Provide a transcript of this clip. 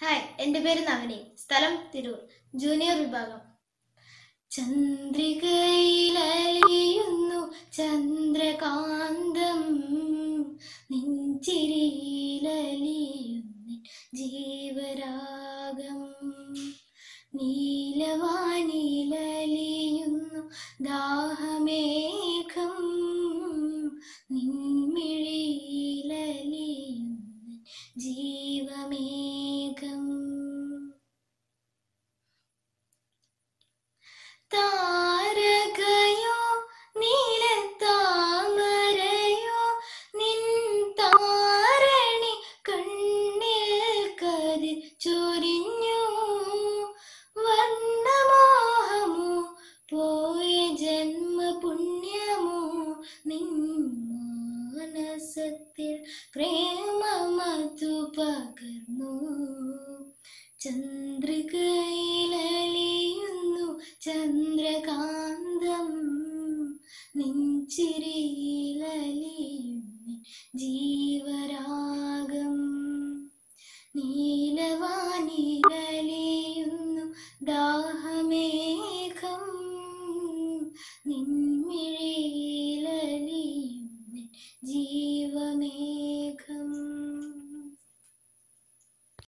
hi എൻ്റെ പേര് നവനി സ്ഥലം തിരൂർ ജൂനിയർ വിഭാഗം ചന്ദ്രികയിലലിയുന്നു ചന്ദ്രകാന്തം നെഞ്ചിരിയിലലിയുന്നു ജീവരാഗം നീലവാനിലലിയുന്നു ദാഹമേഘം നിൻമിഴിയിലലിയുന്നു ജീവമേഘം താരകയോ നീലത്താമരയോ നിൻ താരണി കണ്ണിൽ കതിർ ചൊരിഞ്ഞു വർണ്ണമോഹമോ പോയ ജന്മപുണ്യമോ നിൻ മാനസത്തിൽ പ്രേമമതു പകർന്നു ചന്ദ്രികയിലലിയുന്നു ചന്ദ്രകാന്തം നെഞ്ചിരിയിലലിയുന്നു ജീവരാഗം നീലവാനിലലിയുന്നു ദാഹമേഘം നിൻമിഴി